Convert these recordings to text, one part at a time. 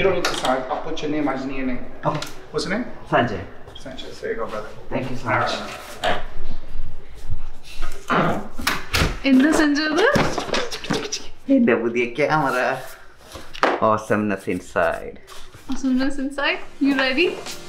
You don't look the side. I'll put your name, I just need your name. Okay. What's your name? Sanjay. Sanchez. There you go, brother. Thank you so much. എന്താ സഞ്ജത് എന്റെ പുതിയ camera awesomeness inside Awesomeness inside. You ready?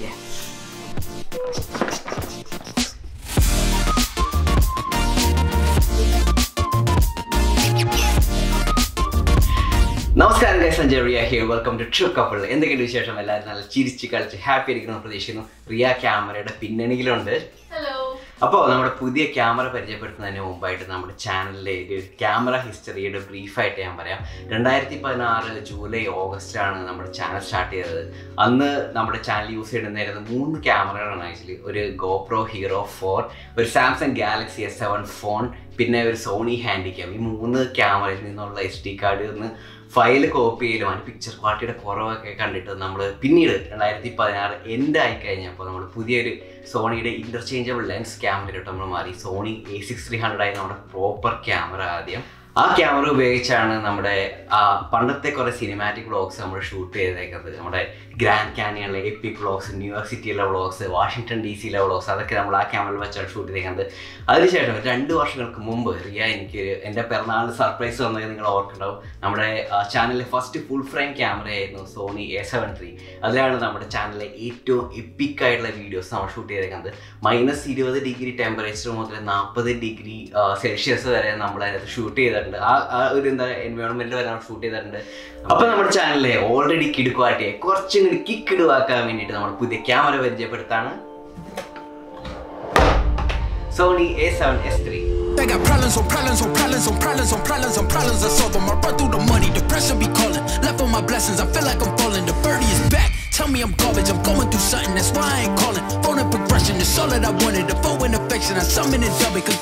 നമസ്കാരം guys Sanjay Riya here welcome to true couple എന്തൊക്കെയുണ്ട് വിശേഷം എല്ലാവരും നല്ല ചിരിച്ച് കളിച്ച് ഹാപ്പി ആയിരിക്കുന്നു പ്രതീക്ഷിക്കുന്നു റിയ ക്യാമറയുടെ പിന്നണിയിലുണ്ട് Hello. അപ്പോൾ നമ്മുടെ പുതിയ ക്യാമറ പരിചയപ്പെടുത്തുന്നതിന് മുമ്പായിട്ട് നമ്മുടെ ചാനലിലെ ഒരു ക്യാമറ ഹിസ്റ്ററിയുടെ ബ്രീഫായിട്ട് ഞാൻ പറയാം രണ്ടായിരത്തി പതിനാറ് ജൂലൈ ഓഗസ്റ്റിലാണ് നമ്മുടെ ചാനൽ സ്റ്റാർട്ട് ചെയ്തത് അന്ന് നമ്മുടെ ചാനൽ യൂസ് ചെയ്യുന്നതായിരുന്നു മൂന്ന് ക്യാമറകളാണ് ആക്ച്വലി ഒരു ഗോപ്രോ ഹീറോ ഫോർ ഒരു Samsung Galaxy S seven phone പിന്നെ ഒരു സോണി ഹാൻഡിക്യാം ഈ മൂന്ന് ക്യാമറയിൽ നിന്നുള്ള എസ് ഡി കാർഡിൽ നിന്ന് ഫയൽ കോപ്പി ചെയ്യലും അതിന് പിക്ചർ ക്വാളിറ്റിയുടെ കുറവൊക്കെ കണ്ടിട്ട് നമ്മൾ പിന്നീട് രണ്ടായിരത്തി പതിനാറ് എൻഡ് ആയി കഴിഞ്ഞപ്പോൾ നമ്മൾ പുതിയൊരു സോണിയുടെ ഇൻ്റർചേഞ്ചബിൾ ലെൻസ് ക്യാമറയിലോട്ട് നമ്മൾ മാറി Sony A six three hundred ആയി നമ്മുടെ പ്രോപ്പർ ക്യാമറ ആദ്യം ആ ക്യാമറ ഉപയോഗിച്ചാണ് നമ്മുടെ ആ പണ്ടത്തെ കുറേ സിനിമാറ്റിക് വ്ളോഗ്സ് നമ്മൾ ഷൂട്ട് ചെയ്തേക്കുന്നത് നമ്മുടെ ഗ്രാൻഡ് കാനിയണിലെ എപ്പിക് വ്ളോഗ്സ് ന്യൂയോർക്ക് സിറ്റിയിലെ വ്ളോഗ്സ് വാഷിങ്ടൺ ഡി സിയിലെ വ്ളോഗ്സ് അതൊക്കെ നമ്മൾ ആ ക്യാമറയിൽ വെച്ചാണ് ഷൂട്ട് ചെയ്തേക്കുന്നത് അതിനുശേഷം രണ്ട് വർഷങ്ങൾക്ക് മുമ്പ് റിയ എനിക്ക് എൻ്റെ പിറന്നാളിന് സർപ്രൈസ് വന്നത് നിങ്ങൾ ഓർക്കുന്നുണ്ടാവും നമ്മുടെ ചാനലിലെ ഫസ്റ്റ് ഫുൾ ഫ്രെയിം ക്യാമറ ആയിരുന്നു സോണി എ സെവൻ ത്രീ അതിലാണ് നമ്മുടെ ചാനലിലെ ഏറ്റവും എപ്പിക് ആയിട്ടുള്ള വീഡിയോസ് നമ്മൾ ഷൂട്ട് ചെയ്തേക്കുന്നത് മൈനസ് ഇരുപത് ഡിഗ്രി ടെമ്പറേച്ചർ മുതൽ നാൽപ്പത് ഡിഗ്രി സെൽഷ്യസ് വരെ നമ്മൾ അതിനകത്ത് ഷൂട്ട് ചെയ്തിട്ടുണ്ട് ആ ആ ഒരു എന്താ എൻവയോൺമെന്റ് വരെ നമ്മൾ ഷൂട്ട് ചെയ്തിട്ടുണ്ട് അപ്പൊ നമ്മുടെ ചാനലിലെ ഓൾറെഡി കിടുക്കുവാട്ടിയെ കുറച്ചും കൂടി കിക്കിടുവാക്കാൻ വേണ്ടിയിട്ട് നമ്മൾ പുതിയ ക്യാമറ പരിചയപ്പെടുത്താണ് Sony A seven S three They got problems on problems on problems on problems on problems on problems. I solve them. I run through the money. The pressure be calling. Left on my blessings. I feel like I'm falling. The birdie is back. Tell me I'm garbage. I'm going through something. That's why I ain't calling. Phone and progression. It's all that I wanted. The foe and affection. I summon it double. Cause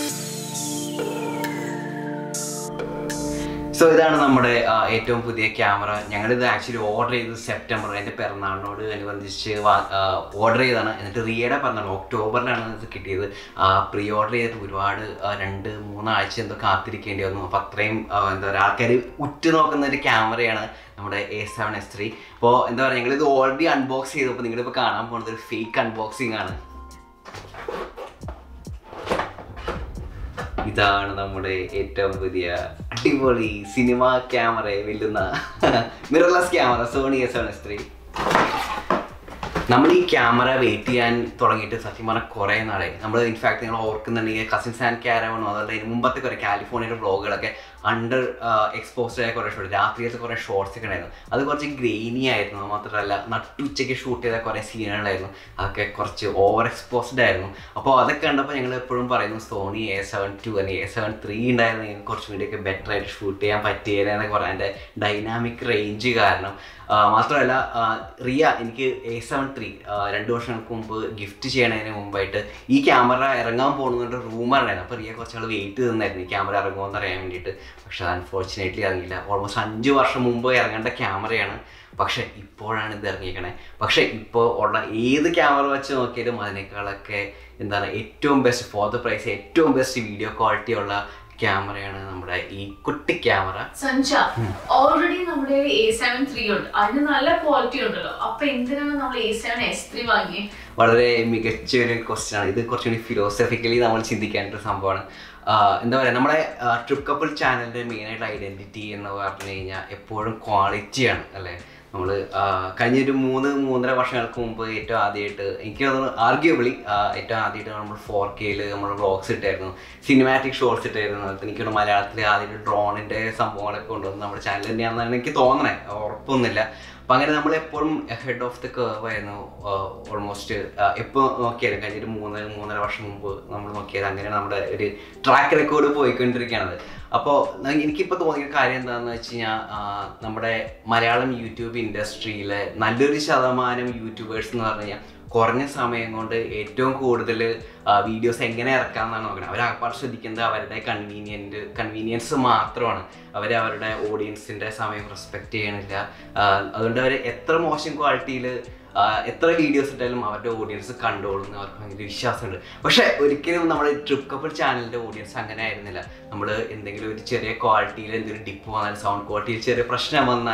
so ഇതാണ് നമ്മുടെ ആ, ഏറ്റവും പുതിയ camera ഞങ്ങളിത് actually order ചെയ്തത് September എൻ്റെ പിറന്നാളിനോട് അനുബന്ധിച്ച് order ചെയ്തതാണ് എന്നിട്ട് റിയയുടെ പിറന്നാൾ ഒക്ടോബറിലാണ് ഇത് കിട്ടിയത് പ്രീ ഓർഡർ ചെയ്തിട്ട് ഒരുപാട് ആ, രണ്ട് മൂന്നാഴ്ച എന്തോ കാത്തിരിക്കേണ്ടി വന്നു അപ്പോൾ അത്രയും ആ, എന്താ പറയുക ആൾക്കാർ ഉറ്റു നോക്കുന്ന ഒരു ക്യാമറയാണ് നമ്മുടെ എ സെവൻ എസ് ത്രീ അപ്പോൾ എന്താ പറയുക ഞങ്ങളിത് ഓൾറെഡി അൺബോക്സ് ചെയ്തപ്പോൾ നിങ്ങളിപ്പോൾ കാണാൻ പോകുന്നത് ഒരു ഫേക്ക് അൺബോക്സിംഗ് ആണ് ഇതാണ് നമ്മുടെ ഏറ്റവും പുതിയ അടിപൊളി സിനിമ ക്യാമറ വെല്ലുന്ന mirrorless camera Sony S N S three നമ്മൾ ഈ ക്യാമറ വെയിറ്റ് ചെയ്യാൻ തുടങ്ങിയിട്ട് സത്യം പറഞ്ഞാൽ കുറേ നാളായി നമ്മൾ ഇൻഫാക്ട് നിങ്ങൾ ഓർക്കുന്നുണ്ടെങ്കിൽ കസിൻസ് ആൻഡ് ക്യാരവണോ അതുപോലെ അതിന് മുമ്പത്തെ കുറേ കാലിഫോർണിയയുടെ വ്ളോഗുകളൊക്കെ അണ്ടർ എക്സ്പോസ്ഡ് ആയ കുറേ ഷോട്ട് രാത്രിയിലത്തെ കുറേ ഷോർട്സ് ഒക്കെ ഉണ്ടായിരുന്നു അത് കുറച്ച് ഗ്രെയിനി ആയിരുന്നു അത് മാത്രമല്ല നട്ടുച്ചയ്ക്ക് ഷൂട്ട് ചെയ്ത കുറേ സീനുകളായിരുന്നു അതൊക്കെ കുറച്ച് ഓവർ എക്സ്പോസ്ഡ് ആയിരുന്നു അപ്പോൾ അതൊക്കെ കണ്ടപ്പോൾ ഞങ്ങൾ എപ്പോഴും പറയുന്നു സോണി എ സെവൻ ടു അല്ലെങ്കിൽ എ സെവൻ ത്രീ ഉണ്ടായിരുന്നെങ്കിൽ കുറച്ചും കൂടിയൊക്കെ ബെറ്റർ ആയിട്ട് ഷൂട്ട് ചെയ്യാൻ പറ്റിയതെന്നൊക്കെ പറയാം അതിൻ്റെ ഡൈനാമിക് റേഞ്ച് കാരണം ആ, മാത്രമല്ല ആ, റിയ എനിക്ക് എ സെവൻ ത്രീ രണ്ട് വർഷങ്ങൾക്ക് മുമ്പ് ഗിഫ്റ്റ് ചെയ്യണതിന് മുമ്പായിട്ട് ഈ ക്യാമറ ഇറങ്ങാൻ പോകുന്നതിൻ്റെ റൂമറായിരുന്നു അപ്പോൾ റിയ കുറച്ചാൾ വെയിറ്റ് ചെയ്തിരുന്നായിരുന്നു ഈ ക്യാമറ ഇറങ്ങുമെന്ന് അറിയാൻ വേണ്ടിയിട്ട് പക്ഷെ അത് അൺഫോർച്ചുനേറ്റ്ലി ഇറങ്ങിയില്ല ഓൾമോസ്റ്റ് അഞ്ച് വർഷം മുമ്പ് ഇറങ്ങേണ്ട ക്യാമറയാണ് പക്ഷെ ഇപ്പോഴാണ് ഇത് ഇറങ്ങിയേക്കണേ പക്ഷെ ഇപ്പോൾ ഉള്ള ഏത് ക്യാമറ വെച്ച് നോക്കിയാലും അതിനേക്കാളൊക്കെ എന്താണ് ഏറ്റവും ബെസ്റ്റ് ഫോർ ദ പ്രൈസ് ഏറ്റവും ബെസ്റ്റ് വീഡിയോ ക്വാളിറ്റി ഉള്ള ക്യാമറയാണ് നമ്മുടെ ഈ കുട്ടി ക്യാമറ സഞ്ജ ഓൾറെഡി നമ്മുടെ എ സെവൻ ത്രീ ഉണ്ട് അതിന് നല്ല ക്വാളിറ്റി ഉണ്ടല്ലോ അപ്പൊ എന്തിനാണ് നമ്മൾ എ സെവൻ എസ് ത്രീ വാങ്ങിയത് വളരെ മികച്ച ഒരു ക്വസ്റ്റ്യൻ ആണ് ഇത് കുറച്ചുകൂടി ഫിലോസഫിക്കലി നമ്മൾ ചിന്തിക്കേണ്ട ഒരു സംഭവമാണ് ആഹ് എന്താ പറയുക നമ്മുടെ ട്രിപ്പ് കപ്പിൾ ചാനലിൻ്റെ മെയിനായിട്ടുള്ള ഐഡൻറ്റിറ്റി എന്ന് പറഞ്ഞു കഴിഞ്ഞാൽ എപ്പോഴും ക്വാളിറ്റിയാണ് അല്ലേ നമ്മൾ കഴിഞ്ഞൊരു മൂന്ന് മൂന്നര വർഷങ്ങൾക്ക് മുമ്പ് ഏറ്റവും ആദ്യമായിട്ട് എനിക്ക് തോന്നുന്നു ആർഗ്യബിളി ഏറ്റവും ആദ്യമായിട്ട് നമ്മൾ ഫോർ കെയിൽ നമ്മൾ വ്ളോഗ്സ് ഇട്ടായിരുന്നു സിനിമാറ്റിക് ഷോർട്സ് ഇട്ടായിരുന്നു അതുപോലെ എനിക്ക് തോന്നുന്നു മലയാളത്തിൽ ആദ്യമായിട്ട് ഡ്രോണിൻ്റെ സംഭവങ്ങളൊക്കെ കൊണ്ടുവന്ന് നമ്മുടെ ചാനൽ തന്നെയാണെന്നാണ് എനിക്ക് തോന്നണേ ഉറപ്പൊന്നുമില്ല അപ്പം അങ്ങനെ നമ്മൾ എപ്പോഴും ഹെഡ് ഓഫ് ദ കേർവ് ആയിരുന്നു ഓൾമോസ്റ്റ് എപ്പോൾ നോക്കിയാലും കഴിഞ്ഞൊരു മൂന്ന് മൂന്നര വർഷം മുമ്പ് നമ്മൾ നോക്കിയത് അങ്ങനെ നമ്മുടെ ഒരു ട്രാക്ക് റെക്കോർഡ് പോയിക്കൊണ്ടിരിക്കുകയാണത് അപ്പോൾ എനിക്കിപ്പോൾ തോന്നിയ കാര്യം എന്താണെന്ന് വെച്ച് കഴിഞ്ഞാൽ നമ്മുടെ മലയാളം യൂട്യൂബ് ഇൻഡസ്ട്രിയിലെ നല്ലൊരു ശതമാനം യൂട്യൂബേഴ്സ് എന്ന് പറഞ്ഞു കഴിഞ്ഞാൽ കുറഞ്ഞ സമയം കൊണ്ട് ഏറ്റവും കൂടുതൽ വീഡിയോസ് എങ്ങനെ ഇറക്കാം എന്നാണ് നോക്കുന്നത് അവർ ആകപ്പാട് ശ്രദ്ധിക്കുന്നത് അവരുടെ കൺവീനിയൻറ്റ് കൺവീനിയൻസ് മാത്രമാണ് അവർ അവരുടെ ഓഡിയൻസിൻ്റെ സമയം റെസ്പെക്റ്റ് ചെയ്യണില്ല ആ, അതുകൊണ്ട് അവർ എത്ര മോശം ക്വാളിറ്റിയിൽ എത്ര വീഡിയോസ് ഇട്ടാലും അവരുടെ ഓഡിയൻസ് കണ്ടോളും എന്ന് അവർക്ക് ഭയങ്കര വിശ്വാസമുണ്ട് പക്ഷേ ഒരിക്കലും നമ്മുടെ ട്രിപ്പ് കപ്പിൾ ചാനലിൻ്റെ ഓഡിയൻസ് അങ്ങനെ ആയിരുന്നില്ല നമ്മൾ എന്തെങ്കിലും ഒരു ചെറിയ ക്വാളിറ്റിയിൽ എന്തെങ്കിലും ഡിപ്പ് വന്നാലും സൗണ്ട് ക്വാളിറ്റിയിൽ ചെറിയ പ്രശ്നം വന്നാലും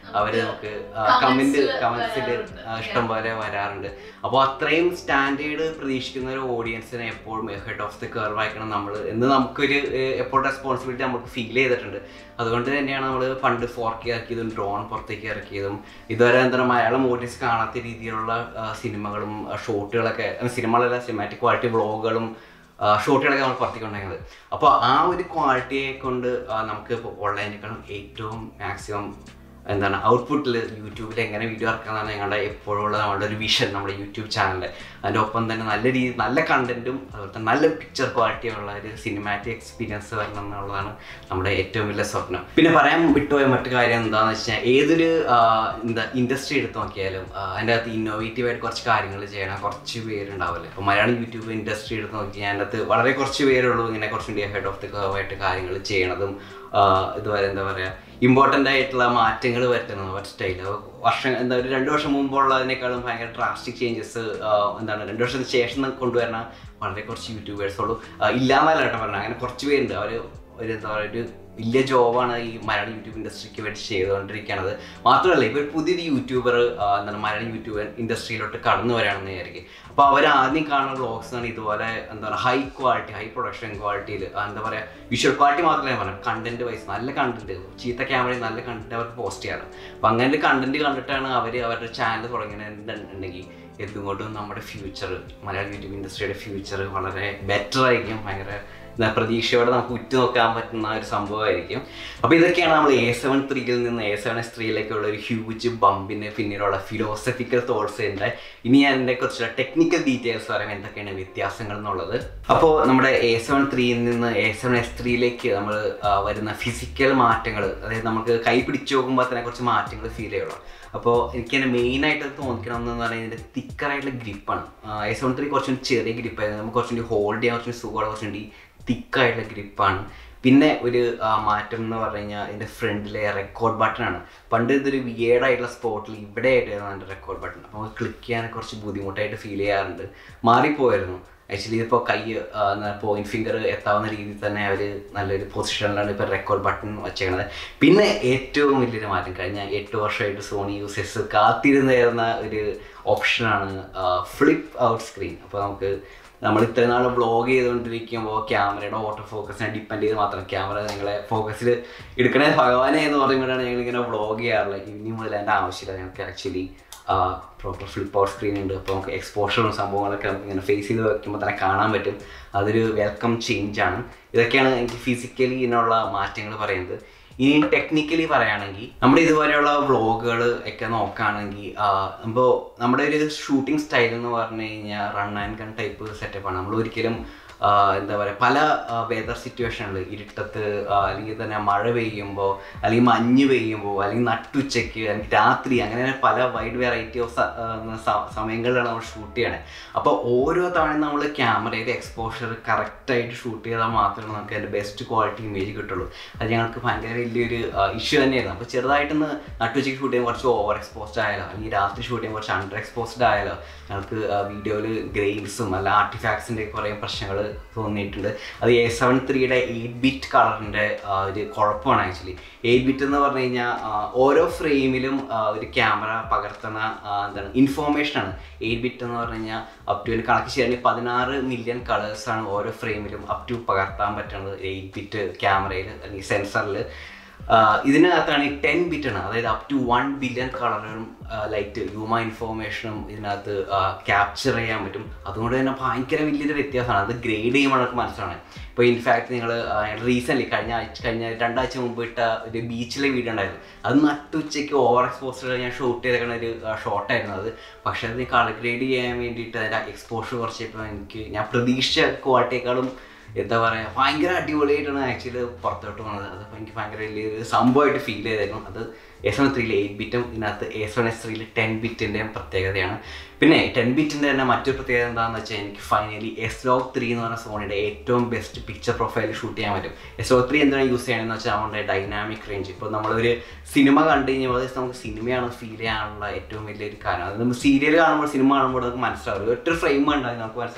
അവർ നമുക്ക് Comments കമന്റ് കമന്റ്സിൽ വരാറുണ്ട്. ഇഷ്ടം പോലെ വരാറുണ്ട് അപ്പോൾ അത്രയും സ്റ്റാൻഡേർഡ് പ്രതീക്ഷിക്കുന്ന ഒരു ഓഡിയൻസിനെ എപ്പോഴും ഹെഡ് ഓഫ് ദി കർവ് ആക്കണം നമ്മൾ എന്ന് നമുക്കൊരു ഏഹ്, എപ്പോഴും റെസ്പോൺസിബിലിറ്റി നമുക്ക് ഫീൽ ചെയ്തിട്ടുണ്ട് അതുകൊണ്ട് തന്നെയാണ് നമ്മൾ പണ്ട് ഫോർ കെ ഇറക്കിയതും ഡ്രോൺ പുറത്തേക്ക് ഇറക്കിയതും ഇതുവരെ എന്താ മലയാളം ഓഡിയൻസ് കാണാത്ത രീതിയിലുള്ള ആ, സിനിമകളും ആ, ഷോട്ടുകളൊക്കെ സിനിമകളല്ല സിനിമാറ്റിക് ക്വാളിറ്റി വ്ളോഗുകളും ഷോട്ടുകളൊക്കെ നമ്മൾ പുറത്തേക്ക് ഉണ്ടായിരുന്നത് അപ്പോൾ ആ ഒരു ക്വാളിറ്റിയെ കൊണ്ട് ആ, നമുക്ക് ഇപ്പോൾ ഉള്ളതിനേക്കാളും ഏറ്റവും മാക്സിമം എന്താണ് ഔട്ട്പുട്ടിൽ യൂട്യൂബിൽ എങ്ങനെ വീഡിയോ ഇറക്കാന്നാണ് ഞങ്ങളുടെ എപ്പോഴും ഉള്ള നമ്മുടെ ഒരു വിഷൻ നമ്മുടെ യൂട്യൂബ് ചാനലിൽ അതിൻ്റെ ഒപ്പം തന്നെ നല്ല രീതി നല്ല കണ്ടന്റും അതുപോലെ തന്നെ നല്ല പിക്ചർ ക്വാളിറ്റിയുള്ള ഒരു സിനിമാറ്റിക് എക്സ്പീരിയൻസ് വരണം എന്നുള്ളതാണ് നമ്മുടെ ഏറ്റവും വലിയ സ്വപ്നം പിന്നെ പറയാൻ വിട്ടുപോയ മറ്റു കാര്യം എന്താണെന്ന് വെച്ചാൽ ഏതൊരു ആ, എന്താ ഇൻഡസ്ട്രി എടുത്ത് നോക്കിയാലും ആ, അതിൻ്റെ അകത്ത് ഇന്നോവേറ്റീവ് ആയിട്ട് കുറച്ച് കാര്യങ്ങൾ ചെയ്യണം കുറച്ച് പേരുണ്ടാവില്ലേ ഇപ്പോൾ മലയാളം യൂട്യൂബ് ഇൻഡസ്ട്രി എടുത്ത് നോക്കി അതിൻ്റെ അകത്ത് വളരെ കുറച്ച് പേരുള്ളൂ ഇങ്ങനെ കുറച്ചും കൂടി ഹെഡ് ഓഫ് ദി കർവ് ആയിട്ട് കാര്യങ്ങൾ ചെയ്യണതും ആ, ഇതുവരെ എന്താ പറയുക ഇമ്പോർട്ടൻ്റ് ആയിട്ടുള്ള മാറ്റങ്ങൾ വരുത്തുന്നത് ഒരു സ്റ്റൈൽ വർഷം എന്താ ഒരു രണ്ട് വർഷം മുമ്പുള്ളതിനേക്കാളും ഭയങ്കര ഡ്രാസ്റ്റിക് ചേഞ്ചസ് എന്താണ് രണ്ട് വർഷത്തിന് ശേഷം കൊണ്ടുവരണ വളരെ കുറച്ച് യൂട്യൂബേഴ്സ് ഉള്ളൂ ഇല്ലാന്നല്ല കേട്ടോ പറഞ്ഞത് അങ്ങനെ കുറച്ച് പേരുണ്ട് അവർ ഒരു എന്താ പറയുക ഒരു വലിയ ജോബാണ് ഈ മലയാളം യൂട്യൂബ് ഇൻഡസ്ട്രിക്ക് വേണ്ടി ചെയ്തുകൊണ്ടിരിക്കുന്നത് മാത്രമല്ല ഇപ്പോൾ ഒരു പുതിയൊരു യൂട്യൂബർ എന്താണ് മലയാളം യൂട്യൂബ് ഇൻഡസ്ട്രിയിലോട്ട് കടന്നു വരാണെന്ന് വിചാരിക്കും അപ്പോൾ അവർ ആദ്യം കാണുന്ന വ്ളോഗ്സ് ആണ് ഇതുപോലെ എന്താ പറയുക ഹൈ ക്വാളിറ്റി ഹൈ പ്രൊഡക്ഷൻ ക്വാളിറ്റിയിൽ എന്താ പറയുക വിഷ്വൽ ക്വാളിറ്റി മാത്രമല്ല ഞാൻ പറഞ്ഞു കണ്ടന്റ് വൈസ് നല്ല കണ്ടന്റ് ചീത്ത ക്യാമറയിൽ നല്ല കണ്ടന്റ് അവർക്ക് പോസ്റ്റ് ചെയ്യാറ് അപ്പം അങ്ങനെ കണ്ടന്റ് കണ്ടിട്ടാണ് അവർ അവരുടെ ചാനൽ തുടങ്ങുന്നത് എന്തുണ്ടെങ്കിൽ എന്തുകൊണ്ടും നമ്മുടെ ഫ്യൂച്ചർ മലയാളം യൂട്യൂബ് ഇൻഡസ്ട്രിയുടെ ഫ്യൂച്ചർ വളരെ ബെറ്റർ ആയിരിക്കും ഭയങ്കര എന്താ പ്രതീക്ഷയോടെ നമുക്ക് ഉറ്റുനോക്കാൻ പറ്റുന്ന ഒരു സംഭവമായിരിക്കും അപ്പോൾ ഇതൊക്കെയാണ് നമ്മൾ എ സെവൻ ത്രീയിൽ നിന്ന് എ സെവൻ എസ് ത്രീയിലേക്കുള്ള ഒരു ഹ്യൂജ് ബമ്പിന് പിന്നിലുള്ള ഫിലോസഫിക്കൽ തോട്ട്സ് ഉണ്ട് ഇനി ഞാൻ ഇതിനെ കുറിച്ചുള്ള ടെക്നിക്കൽ ഡീറ്റെയിൽസ് പറയാം എന്തൊക്കെയാണ് വ്യത്യാസങ്ങൾ എന്നുള്ളത് അപ്പോൾ നമ്മുടെ എ സെവൻ ത്രീയിൽ നിന്ന് എ സെവൻ എസ് ത്രീയിലേക്ക് നമ്മൾ വരുന്ന ഫിസിക്കൽ മാറ്റങ്ങൾ അതായത് നമുക്ക് കൈ പിടിച്ചു നോക്കുമ്പോൾ തന്നെ കുറച്ച് മാറ്റങ്ങൾ ഫീൽ ചെയ്യുള്ളൂ അപ്പോൾ എനിക്ക് തന്നെ മെയിനായിട്ട് തോന്നിക്കണമെന്ന് പറഞ്ഞാൽ ഇതിൻ്റെ തിക്കറായിട്ടുള്ള ഗ്രിപ്പാണ് എ സെവൻ ത്രീ കുറച്ചും ചെറിയ ഗ്രിപ്പായിരുന്നു നമുക്ക് കുറച്ചും കൂടി ഹോൾഡ് ചെയ്യാൻ കുറച്ചും സുഖമുള്ള കുറച്ചും കൂടി തിക്കായിട്ടുള്ള ഗ്രിപ്പാണ് പിന്നെ ഒരു ആ, മാറ്റം എന്ന് പറഞ്ഞു കഴിഞ്ഞാൽ ഇതിൻ്റെ ഫ്രണ്ടിലെ റെക്കോർഡ് ബട്ടണാണ് പണ്ട് ഇതൊരു വിയേഡായിട്ടുള്ള സ്പോട്ടിൽ ഇവിടെ ആയിട്ടായിരുന്നു എൻ്റെ റെക്കോർഡ് ബട്ടൺ അപ്പോൾ ക്ലിക്ക് ചെയ്യാൻ കുറച്ച് ബുദ്ധിമുട്ടായിട്ട് ഫീൽ ചെയ്യാറുണ്ട് മാറിപ്പോയായിരുന്നു ആക്ച്വലി ഇപ്പോൾ കൈ പോയിന്റ് ഫിംഗർ എത്താവുന്ന രീതിയിൽ തന്നെ അവർ നല്ലൊരു പൊസിഷനിലാണ് ഇപ്പോൾ റെക്കോർഡ് ബട്ടൺ വെച്ചേക്കണത് പിന്നെ ഏറ്റവും വലിയൊരു മാറ്റം കഴിഞ്ഞ എട്ട് വർഷമായിട്ട് സോണി യൂസേഴ്സ് കാത്തിരുന്നായിരുന്ന ഒരു ഓപ്ഷനാണ് ഫ്ലിപ്പ് ഔട്ട് സ്ക്രീൻ അപ്പോൾ നമുക്ക് നമ്മൾ ഇത്രയും നാൾ വ്ളോഗ് ചെയ്തുകൊണ്ടിരിക്കുമ്പോൾ ക്യാമറയുടെ ഓട്ടോ ഫോക്കസിനെ ഡിപ്പെൻഡ് ചെയ്ത് മാത്രം ക്യാമറ നിങ്ങളെ ഫോക്കസിൽ എടുക്കണേ ഭഗവാനെ എന്ന് പറയുമ്പോഴാണ് ഞങ്ങൾ ഇങ്ങനെ വ്ളോഗ് ചെയ്യാറുള്ളത് ഇനി മുതൽ എൻ്റെ ആവശ്യമില്ല ഞങ്ങൾക്ക് actually proper flip out screen ഉണ്ട് അപ്പോൾ നമുക്ക് എക്സ്പോഷറും സംഭവങ്ങളൊക്കെ നമുക്ക് ഇങ്ങനെ ഫേസ് ചെയ്ത് വെക്കുമ്പോൾ തന്നെ കാണാൻ പറ്റും അതൊരു വെൽക്കം ചേഞ്ച് ആണ് ഇതൊക്കെയാണ് എനിക്ക് ഫിസിക്കലി ഇതിനുള്ള മാറ്റങ്ങൾ പറയുന്നത് ഇനി ടെക്നിക്കലി പറയുകയാണെങ്കിൽ നമ്മുടെ ഇതുപോലെയുള്ള വ്ളോഗുകൾ ഒക്കെ നോക്കുകയാണെങ്കിൽ ഇപ്പോൾ നമ്മുടെ ഒരു ഷൂട്ടിംഗ് സ്റ്റൈൽ എന്ന് പറഞ്ഞു കഴിഞ്ഞാൽ റൺ ആൻഡ് ഗൺ ടൈപ്പ് സെറ്റപ്പാണ് നമ്മൾ ഒരിക്കലും ആ, എന്താ പറയുക പല വെതർ സിറ്റുവേഷനിൽ ഇരുട്ടത്ത് ആ, അല്ലെങ്കിൽ തന്നെ മഴ പെയ്യുമ്പോൾ അല്ലെങ്കിൽ മഞ്ഞ് പെയ്യുമ്പോൾ അല്ലെങ്കിൽ നട്ടുച്ചയ്ക്ക് അല്ലെങ്കിൽ രാത്രി അങ്ങനെ പല വൈഡ് വെറൈറ്റി ഓഫ് സമയങ്ങളിലാണ് നമ്മൾ ഷൂട്ട് ചെയ്യണേ അപ്പോൾ ഓരോ തവണയും നമ്മൾ ക്യാമറയിൽ എക്സ്പോഷർ കറക്റ്റായിട്ട് ഷൂട്ട് ചെയ്താൽ മാത്രമേ നമുക്ക് അതിൻ്റെ ബെസ്റ്റ് ക്വാളിറ്റി ഇമേജ് കിട്ടുള്ളൂ അത് ഞങ്ങൾക്ക് ഭയങ്കര വലിയൊരു ഇഷ്യൂ തന്നെയായിരുന്നു അപ്പോൾ ചെറുതായിട്ടൊന്ന് നട്ടുച്ചയ്ക്ക് ഷൂട്ട് ചെയ്യുമ്പോൾ കുറച്ച് ഓവർ എക്സ്പോസ്ഡ് ആയാലോ അല്ലെങ്കിൽ രാത്രി ഷൂട്ട് ചെയ്യുമ്പോൾ കുറച്ച് അണ്ടർ എക്സ്പോസ്ഡ് ആയാലോ ഞങ്ങൾക്ക് വീഡിയോയിൽ ഗ്രെയിൻസും അല്ല ആർട്ടിഫാക്ട്സിൻ്റെ കുറേ പ്രശ്നങ്ങൾ തോന്നിയിട്ടുണ്ട് അത് എ സെവൻ ത്രീയുടെ എയ്റ്റ് ബിറ്റ് കളറിൻ്റെ ഒരു കുഴപ്പമാണ് ആക്ച്വലി എയ്റ്റ് ബിറ്റ് എന്ന് പറഞ്ഞു കഴിഞ്ഞാൽ ഓരോ ഫ്രെയിമിലും ഒരു ക്യാമറ പകർത്തുന്ന ആ, എന്താണ് ഇൻഫോർമേഷനാണ് എയ്റ്റ് ബിറ്റ് എന്ന് പറഞ്ഞു കഴിഞ്ഞാൽ അപ് ടു കണക്ക് ശരിയാണെങ്കിൽ പതിനാറ് മില്യൺ കളേഴ്സാണ് ഓരോ ഫ്രെയിമിലും അപ് ടു പകർത്താൻ പറ്റുന്നത് എയ്റ്റ് ബിറ്റ് ക്യാമറയിൽ അല്ലെങ്കിൽ സെൻസറിൽ ഇതിനകത്താണ് ഈ ടെൻ ബിറ്റ് ആണ് അതായത് അപ് ടു വൺ ബില്യൺ കളറും ലൈറ്റ് ഹ്യൂമ ഇൻഫോർമേഷനും ഇതിനകത്ത് ക്യാപ്ചർ ചെയ്യാൻ പറ്റും അതുകൊണ്ട് തന്നെ ഭയങ്കര വലിയൊരു വ്യത്യാസമാണ് അത് ഗ്രേഡ് ചെയ്യുമ്പോൾ നമുക്ക് മനസ്സിലാണ് ഇപ്പോൾ ഇൻഫാക്ട് നിങ്ങൾ റീസെൻ്റ്ലി കഴിഞ്ഞ ആഴ്ച കഴിഞ്ഞ രണ്ടാഴ്ച മുമ്പ് ഇട്ട ഒരു ബീച്ചിലെ വീഡിയോ ഉണ്ടായിരുന്നു അത് നട്ടുച്ചയ്ക്ക് ഓവർ എക്സ്പോസർ ഞാൻ ഷൂട്ട് ചെയ്തേക്കുന്ന ഒരു ഷോട്ടായിരുന്നു അത് പക്ഷേ അത് കളർ ഗ്രേഡ് ചെയ്യാൻ വേണ്ടിയിട്ട് അതിൻ്റെ എക്സ്പോഷർ കുറച്ചപ്പോൾ എനിക്ക് ഞാൻ പ്രതീക്ഷിച്ച ക്വാളിറ്റിയേക്കാളും എന്താ പറയുക ഭയങ്കര അടിപൊളിയായിട്ടാണ് ആക്ച്വലി പുറത്തോട്ട് വന്നത് അത് എനിക്ക് ഭയങ്കര വലിയൊരു സംഭവമായിട്ട് ഫീൽ ചെയ്തായിരുന്നു അത് എസ് വൺ ത്രീയിൽ എയ്റ്റ് ബിറ്റും ഇതിനകത്ത് എസ് വൺ എസ് ത്രീയിൽ ടെൻ ബിറ്റിൻ്റെയും പ്രത്യേകതയാണ് പിന്നെ ടെൻ ബിറ്റിൻ്റെ തന്നെ മറ്റൊരു പ്രത്യേകത എന്താണെന്ന് വെച്ചാൽ എനിക്ക് ഫൈനലി എസ് ലോഗ് ത്രീ എന്ന് പറഞ്ഞ സോണിയുടെ ഏറ്റവും ബെസ്റ്റ് പിക്ചർ പ്രൊഫൈൽ ഷൂട്ട് ചെയ്യാൻ പറ്റും എസ് ലോഗ് ത്രീ എന്താണ് യൂസ് ചെയ്യണമെന്ന് വെച്ചാൽ അവരുടെ ഡൈനാമിക് റേഞ്ച് ഇപ്പോൾ നമ്മളൊരു സിനിമ കണ്ടു കഴിഞ്ഞാൽ അത് നമുക്ക് സിനിമയാണ് ഫീൽ ചെയ്യാനുള്ള ഏറ്റവും വലിയൊരു കാരണം അത് നമ്മൾ സീരിയൽ കാണുമ്പോൾ സിനിമ കാണുമ്പോൾ നമുക്ക് മനസ്സിലാവും ഒറ്റ ഫ്രെയിം കണ്ടാൽ നമുക്ക് മനസ്സിലാവും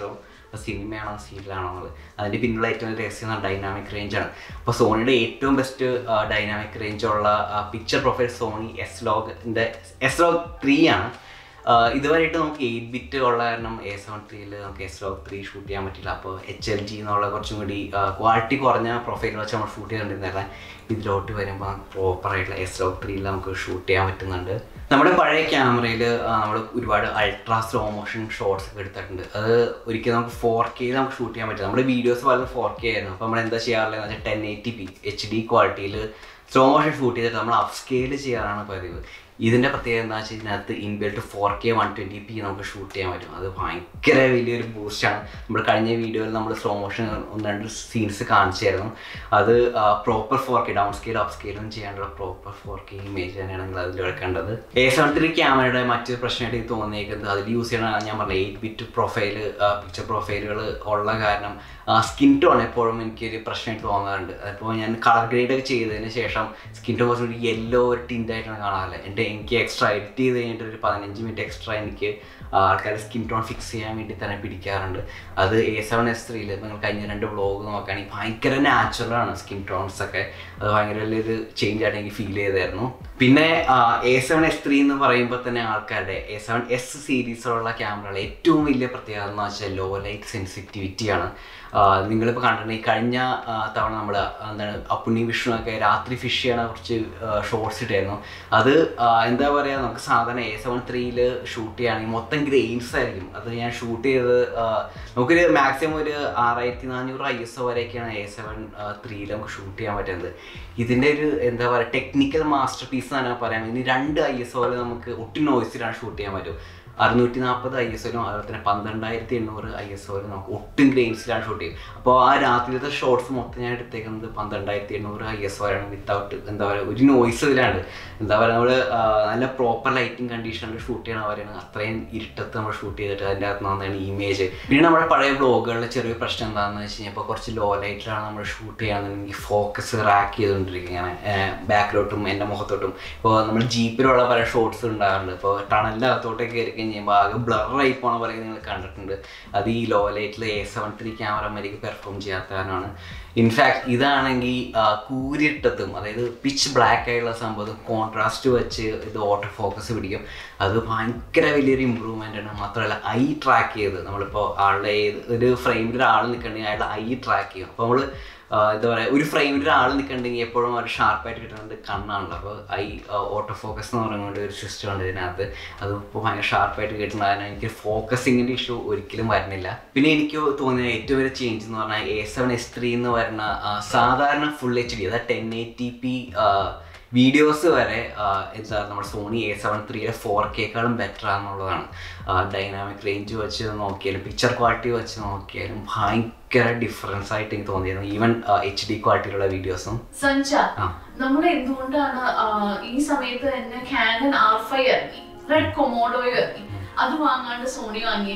സിനിമയാണോ സീരിയലാണോ എന്നുള്ളത് അതിൻ്റെ പിന്നിലുള്ള ഏറ്റവും വലിയ രഹസ്യം ഡൈനാമിക് റേഞ്ചാണ് അപ്പോൾ സോണിയുടെ ഏറ്റവും ബെസ്റ്റ് ഡൈനാമിക് റേഞ്ചുള്ള പിക്ചർ പ്രൊഫൈൽ സോണി എസ് ലോഗിൻ്റെ എസ് ലോഗ് ത്രീ ആണ് ആഹ് ഇതുവരെയായിട്ട് നമുക്ക് എയ്റ്റ് ബിറ്റ് ഉള്ള കാരണം എ സെവൻ ത്രീയിൽ നമുക്ക് എസ് ലോഗ് ത്രീ ഷൂട്ട് ചെയ്യാൻ പറ്റില്ല അപ്പോൾ എച്ച് എൽ ജി എന്നുള്ള കുറച്ചും കൂടി ക്വാളിറ്റി കുറഞ്ഞ പ്രൊഫൈൽ വെച്ച് നമ്മൾ ഷൂട്ട് ചെയ്തുകൊണ്ടിരുന്നതല്ല ഇതിലോട്ട് വരുമ്പോൾ പ്രോപ്പറായിട്ടുള്ള എസ് ലോഗ് ത്രീയിൽ നമുക്ക് ഷൂട്ട് ചെയ്യാൻ പറ്റുന്നുണ്ട് നമ്മുടെ പഴയ ക്യാമറയിൽ നമ്മൾ ഒരുപാട് അൾട്രാ സ്ലോ മോഷൻ ഷോട്ട്സ് ഒക്കെ എടുത്തിട്ടുണ്ട് അത് ഒരിക്കലും നമുക്ക് ഫോർ കെയിൽ നമുക്ക് ഷൂട്ട് ചെയ്യാൻ പറ്റില്ല നമ്മുടെ വീഡിയോസ് പലതും ഫോർ കെ ആയിരുന്നു അപ്പോൾ നമ്മൾ എന്താ ചെയ്യാറുള്ളത് വെച്ചാൽ ten eighty P H D ക്വാളിറ്റിയിൽ സ്ലോ മോഷൻ ഷൂട്ട് ചെയ്തിട്ട് നമ്മൾ അപ്പ് സ്കെയിൽ ചെയ്യാറാണ് പതിവ് ഇതിൻ്റെ പ്രത്യേകത എന്താ വെച്ചാൽ ഇതിനകത്ത് inbuilt four K one twenty P നമുക്ക് ഷൂട്ട് ചെയ്യാൻ പറ്റും അത് ഭയങ്കര വലിയൊരു ബൂസ്റ്റാണ് നമ്മൾ കഴിഞ്ഞ വീഡിയോയിൽ നമ്മൾ സ്ലോ മോഷൻ ഒന്ന് രണ്ട് സീൻസ് കാണിച്ചായിരുന്നു അത് proper four K down scale up സ്കെയിലും ചെയ്യാനുള്ള പ്രോപ്പർ ഫോർ കെ ഇമേജ് തന്നെയാണ് നിങ്ങൾ അതിൽ എടുക്കേണ്ടത് എ സെവൻ ത്രീ ക്യാമറയുടെ മറ്റൊരു പ്രശ്നമായിട്ട് എനിക്ക് തോന്നിയേക്കുന്നത് അതിൽ യൂസ് ചെയ്യണ ഞാൻ പറഞ്ഞ എയ്റ്റ് ബിറ്റ് പ്രൊഫൈൽ പിക്ചർ പ്രൊഫൈലുകൾ ഉള്ള കാരണം സ്കിൻ ടോൺ എപ്പോഴും എനിക്കൊരു പ്രശ്നമായിട്ട് തോന്നാറുണ്ട് അപ്പോൾ ഞാൻ കളർ ഗ്രേഡ് ഒക്കെ ചെയ്തതിന് ശേഷം സ്കിൻ ടോൺ കുറച്ചുകൂടി യെല്ലോ ഒരു ടിൻ്റായിട്ടാണ് കാണാറില്ല എൻ്റെ എനിക്ക് എക്സ്ട്രാ എഡിറ്റ് ചെയ്ത് കഴിഞ്ഞിട്ട് ഒരു പതിനഞ്ച് മിനിറ്റ് എക്സ്ട്രാ എനിക്ക് ആൾക്കാർ സ്കിൻ ടോൺ ഫിക്സ് ചെയ്യാൻ വേണ്ടി തന്നെ പിടിക്കാറുണ്ട് അത് എ സെവൻ എസ് ത്രീയിൽ നിങ്ങൾ കഴിഞ്ഞ രണ്ട് വ്ളോഗ് നോക്കുകയാണെങ്കിൽ ഭയങ്കര നാച്ചുറലാണ് സ്കിൻ ടോൺസ് ഒക്കെ അത് ഭയങ്കര വലിയൊരു ചേഞ്ച് ആയിട്ട് എനിക്ക് ഫീൽ ചെയ്തായിരുന്നു പിന്നെ എ സെവൻ എസ് ത്രീ എന്ന് പറയുമ്പോൾ തന്നെ ആൾക്കാരുടെ എ സെവൻ എസ് സീരീസിലുള്ള ക്യാമറകൾ ഏറ്റവും വലിയ പ്രത്യേകത എന്ന് വെച്ചാൽ ലോ ലൈറ്റ് സെൻസിറ്റിവിറ്റിയാണ് നിങ്ങളിപ്പോൾ കണ്ടിട്ടുണ്ടെങ്കിൽ കഴിഞ്ഞ ആ, തവണ നമ്മൾ എന്താണ് അപ്പുണ്ണി വിഷ്ണു ഒക്കെ രാത്രി ഫിഷ് ചെയ്യണ കുറച്ച് ഷോർട്സ് ഇട്ടായിരുന്നു അത് ആ, എന്താ പറയുക നമുക്ക് സാധാരണ എ സെവൻ ത്രീയിൽ ഷൂട്ട് ചെയ്യുകയാണെങ്കിൽ മൊത്തം ഗ്രെയിൻസ് ആയിരിക്കും അത് ഞാൻ ഷൂട്ട് ചെയ്തത് ആ, നമുക്കൊരു മാക്സിമം ഒരു ആറായിരത്തി നാനൂറ് ഐ എസ് ഒ വരെയൊക്കെയാണ് എ സെവൻ ത്രീയിൽ നമുക്ക് ഷൂട്ട് ചെയ്യാൻ പറ്റുന്നത് ഇതിൻ്റെ ഒരു എന്താ പറയുക ടെക്നിക്കൽ മാസ്റ്റർ പീസ് തന്നെ പറയാം ഇനി രണ്ട് ഐ എസ് ഒയിൽ നമുക്ക് ഒട്ടും നോയ്സിലാണ് ഷൂട്ട് ചെയ്യാൻ പറ്റും അറുന്നൂറ്റി നാൽപ്പത് ഐ എസ് ഒയിലും അതുപോലെ തന്നെ പന്ത്രണ്ടായിരത്തി എണ്ണൂറ് ഐ എസ് ഒയിലും നമുക്ക് ഒട്ടും ഗ്രെയിൻസിലാണ് ഷൂട്ട് ചെയ്യും അപ്പോൾ ആ രാത്രിയിലത്തെ ഷോർട്സ് മൊത്തം ഞാൻ എടുത്തേക്കുന്നത് പന്ത്രണ്ടായിരത്തി എണ്ണൂറ് ഐ എസ് ഒയാണ് വിത്തൗട്ട് എന്താ പറയുക ഒരു നോയ്സ് ഇതിലാണ് എന്താ പറയുക നമ്മൾ നല്ല പ്രോപ്പർ ലൈറ്റിംഗ് കണ്ടീഷനിൽ ഷൂട്ട് ചെയ്യണവരാണ് അത്രയും ഇരുട്ടത്ത് നമ്മൾ ഷൂട്ട് ചെയ്തിട്ട് അതിൻ്റെ അകത്ത് നിന്നാണ് ഇമേജ് പിന്നെ നമ്മുടെ പഴയ വ്ളോഗുകളിലെ ചെറിയ പ്രശ്നം എന്താണെന്ന് വെച്ച് കഴിഞ്ഞാൽ ഇപ്പോൾ കുറച്ച് ലോ ലൈറ്റിലാണ് നമ്മൾ ഷൂട്ട് ചെയ്യുകയാണെന്നുണ്ടെങ്കിൽ ഫോക്കസ് റാക്ക് ചെയ്തുകൊണ്ടിരിക്കും ഇങ്ങനെ ബാക്കിലോട്ടും എൻ്റെ മുഖത്തോട്ടും ഇപ്പോൾ നമ്മൾ ജീപ്പിലുള്ള പല ഷോട്ട്സ് ഉണ്ടാകാറുണ്ട് ഇപ്പോൾ ടണലിൻ്റെ അകത്തോട്ടൊക്കെ കയറി കഴിയുമ്പോൾ ആകെ ബ്ലറായി പോണ പോലെ നിങ്ങൾ കണ്ടിട്ടുണ്ട് അത് ഈ ലോ ലൈറ്റിൽ എ സെവൻ ത്രീ ക്യാമറ മരിക്ക് പെർഫോം ചെയ്യാത്ത കാരണമാണ് ഇൻഫാക്ട് ഇതാണെങ്കിൽ കൂരിട്ടത്തും അതായത് പിച്ച് ബ്ലാക്ക് ആയിട്ടുള്ള സംഭവം കോൺട്രാസ്റ്റ് വെച്ച് ഇത് ഓട്ടോ ഫോക്കസ് പിടിക്കും അത് ഭയങ്കര വലിയൊരു ഇമ്പ്രൂവ്മെൻ്റ് ആണ് മാത്രമല്ല ഐ ട്രാക്ക് ചെയ്ത് നമ്മളിപ്പോൾ ആളുടെ ഏത് ഒരു ഫ്രെയിമിൽ ഒരാൾ നിൽക്കണമെങ്കിൽ അയാളുടെ ഐ ട്രാക്ക് ചെയ്യും അപ്പോൾ നമ്മൾ എന്താ പറയുക ഒരു ഫ്രെയിമിൽ ഒരാൾ നിൽക്കണമെങ്കിൽ എപ്പോഴും ഒരു ഷാർപ്പായിട്ട് കിട്ടുന്നത് കണ്ണാണല്ലോ അപ്പോൾ ഐ ഓട്ടോ ഫോക്കസ് എന്ന് പറയുന്നത് ഒരു സിസ്റ്റം ഉണ്ട് ഇതിനകത്ത് അത് ഇപ്പോൾ ഭയങ്കര ഷാർപ്പായിട്ട് കിട്ടുന്ന കാരണം എനിക്ക് ഫോക്കസിങ്ങിൻ്റെ ഇഷ്യൂ ഒരിക്കലും വരുന്നില്ല പിന്നെ എനിക്ക് തോന്നിയ ഏറ്റവും വലിയ ചേഞ്ച് എന്ന് പറഞ്ഞാൽ എ സെവൻ എസ് ത്രീ എന്ന് പറയുന്ന ആ, സാധാരണ ഫുൾ എച്ച് ഡി അതായത് ടെൻ എയ്റ്റി പി വീഡിയോസ് വരെ ആ, എന്താ നമ്മുടെ സോണി എ സെവൻ ത്രീയുടെ ഫോർ കേക്കാളും ബെറ്റർ ആണെന്നുള്ളതാണ് ഡൈനാമിക് റേഞ്ച് വെച്ച് നോക്കിയാലും പിക്ചർ ക്വാളിറ്റി വെച്ച് നോക്കിയാലും ഭയങ്കര ഡിഫറൻസ് ആയിട്ട് എനിക്ക് തോന്നിയിരുന്നു ഈവൻ എച്ച് ഡി ക്വാളിറ്റിയിലുള്ള വീഡിയോസും സഞ്ജ ആ. നമ്മൾ എന്തുകൊണ്ടാണ് ആ, ഈ സമയത്ത് തന്നെ കാനൻ ആർ ഫൈവ് ഇറങ്ങി റെഡ് കൊമോഡോ ഇറങ്ങി അത് വാങ്ങാണ്ട് സോണി വാങ്ങിയേ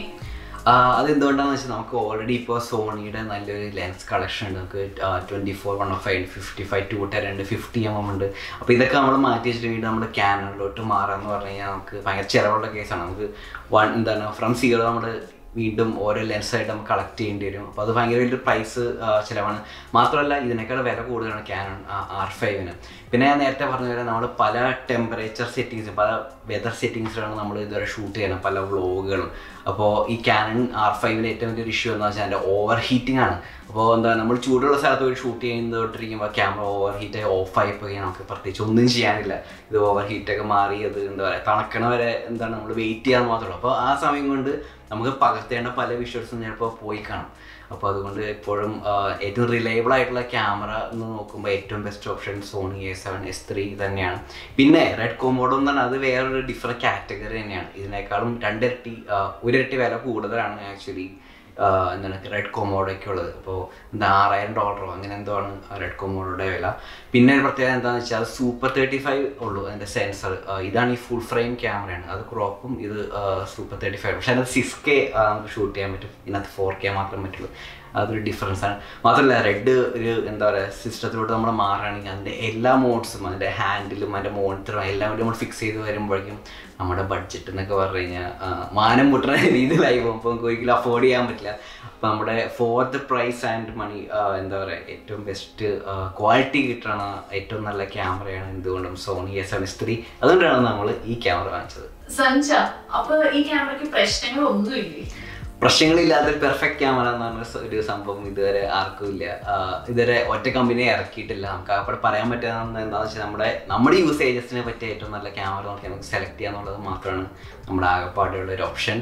അത് എന്തുകൊണ്ടാണെന്ന് വെച്ചാൽ നമുക്ക് ഓൾറെഡി ഇപ്പോൾ സോണിയുടെ നല്ലൊരു ലെൻസ് കളക്ഷൻ ഉണ്ട് നമുക്ക് twenty four one of five fifty five two ten ഉണ്ട് ഫിഫ്റ്റി എം എം ഉണ്ട് അപ്പോൾ ഇതൊക്കെ നമ്മൾ മാറ്റി വെച്ചിട്ട് വീണ്ടും നമ്മുടെ ക്യാനണിലോട്ട് മാറാന്ന് പറഞ്ഞു കഴിഞ്ഞാൽ നമുക്ക് ഭയങ്കര ചിലവുള്ള കേസാണ് നമുക്ക് വൺ എന്താണ് ഫ്രം സീറോ നമ്മൾ വീണ്ടും ഓരോ ലെൻസായിട്ട് നമുക്ക് കളക്ട് ചെയ്യേണ്ടി വരും അപ്പോൾ അത് ഭയങ്കര വലിയൊരു പ്രൈസ് ചിലവാണ് മാത്രമല്ല ഇതിനേക്കാൾ വില കൂടുതലാണ് ക്യാനൺ ആർ ഫൈവിന് പിന്നെ ഞാൻ നേരത്തെ പറഞ്ഞ പോലെ നമ്മൾ പല ടെമ്പറേച്ചർ സെറ്റിങ്സ് പല വെതർ സെറ്റിങ്സിലാണ് നമ്മൾ ഇതുവരെ ഷൂട്ട് ചെയ്യണം പല വ്ളോഗുകളും അപ്പോൾ ഈ ക്യാനൺ ആർ ഫൈവിന് ഏറ്റവും വലിയൊരു ഇഷ്യൂ എന്ന് വെച്ചാൽ അതിൻ്റെ ഓവർ ഹീറ്റിംഗ് ആണ് അപ്പോൾ എന്താ നമ്മൾ ചൂടുള്ള സ്ഥലത്ത് പോയി ഷൂട്ട് ചെയ്യുന്നതോട്ടിരിക്കുമ്പോൾ ക്യാമറ ഓവർ ഹീറ്റ് ഓഫ് ആയി പോയി നമുക്ക് പ്രത്യേകിച്ച് ഒന്നും ചെയ്യാനില്ല ഇത് ഓവർ ഹീറ്റൊക്കെ മാറി അത് എന്താ പറയുക തണുക്കണ വരെ എന്താണ് നമ്മൾ വെയിറ്റ് ചെയ്യാൻ മാത്രമേ ഉള്ളൂ അപ്പോൾ ആ സമയം കൊണ്ട് നമുക്ക് പകർത്തേണ്ട പല വിഷ്വൽസും ചിലപ്പോൾ പോയി കാണും അപ്പോൾ അതുകൊണ്ട് എപ്പോഴും ആ, ഏറ്റവും റിലയബിൾ ആയിട്ടുള്ള ക്യാമറ എന്ന് നോക്കുമ്പോൾ ഏറ്റവും best option Sony A seven S three തന്നെയാണ് പിന്നെ റെഡ് കോമോഡോ എന്ന് പറഞ്ഞാൽ അത് വേറൊരു ഡിഫറെൻറ്റ് കാറ്റഗറി തന്നെയാണ് ഇതിനേക്കാളും രണ്ടിരട്ടി ആ, ഒരിരട്ടി വില കൂടുതലാണ് ആക്ച്വലി എന്താണ് റെഡ് കൊമോഡൊക്കെ ഉള്ളത് അപ്പോൾ എന്താ ആറായിരം ഡോളറോ അങ്ങനെ എന്തോ ആണ് റെഡ് കൊമോഡോയുടെ വില പിന്നെ ഒരു പ്രത്യേകത എന്താണെന്ന് വെച്ചാൽ അത് സൂപ്പർ തേർട്ടി ഫൈവ് ഉള്ളൂ അതിൻ്റെ സെൻസർ ഇതാണ് ഈ ഫുൾ ഫ്രെയിം ക്യാമറയാണ് അത് ക്രോപ്പും ഇത് സൂപ്പർ തേർട്ടി ഫൈവ് പക്ഷേ അതിനകത്ത് സിക്സ് കെ നമുക്ക് ഷൂട്ട് ചെയ്യാൻ പറ്റും ഇതിനകത്ത് ഫോർ കെ മാത്രം പറ്റുള്ളൂ അതൊരു ഡിഫറൻസ് ആണ് മാത്രമല്ല റെഡ് ഒരു എന്താ പറയുക സിസ്റ്റത്തിലോട്ട് നമ്മൾ മാറുകയാണെങ്കിൽ അതിൻ്റെ എല്ലാ മോഡ്സും അതിൻ്റെ ഹാൻഡിലും അതിൻ്റെ മോണിറ്ററും എല്ലാം കൂടി നമ്മൾ ഫിക്സ് ചെയ്ത് വരുമ്പോഴേക്കും നമ്മുടെ ബഡ്ജറ്റ് എന്നൊക്കെ പറഞ്ഞു കഴിഞ്ഞാൽ മാനം മുട്ടുന്ന രീതിയിലായി പോകും അപ്പോൾ നമുക്ക് ഒരിക്കലും അഫോർഡ് ചെയ്യാൻ പറ്റില്ല അപ്പോൾ നമ്മുടെ for the price and money എന്താ പറയുക ഏറ്റവും ബെസ്റ്റ് ക്വാളിറ്റി കിട്ടണ ഏറ്റവും നല്ല ക്യാമറയാണ് എന്തുകൊണ്ടും Sony S M S three അതുകൊണ്ടാണ് നമ്മൾ ഈ ക്യാമറ വാങ്ങിച്ചത് സഞ്ജ അപ്പൊ ഈ ക്യാമറയ്ക്ക് പ്രശ്നങ്ങളൊന്നുമില്ലേ പ്രശ്നങ്ങളില്ലാത്ത പെർഫെക്റ്റ് ക്യാമറ എന്ന് പറഞ്ഞ സ- ഒരു സംഭവം ഇതുവരെ ആർക്കും ഇല്ല ആഹ് ഇതുവരെ ഒറ്റ കമ്പനി ഇറക്കിയിട്ടില്ല നമുക്ക് അവിടെ പറയാൻ പറ്റുന്ന എന്താണെന്ന് വെച്ചാൽ നമ്മുടെ നമ്മുടെ യൂസേജസിനെ പറ്റിയ ഏറ്റവും നല്ല ക്യാമറ നോക്കി നമുക്ക് സെലക്ട് ചെയ്യാന്നുള്ളത് മാത്രമാണ് നമ്മുടെ ആകെപ്പാടെയുള്ള ഒരു ഓപ്ഷൻ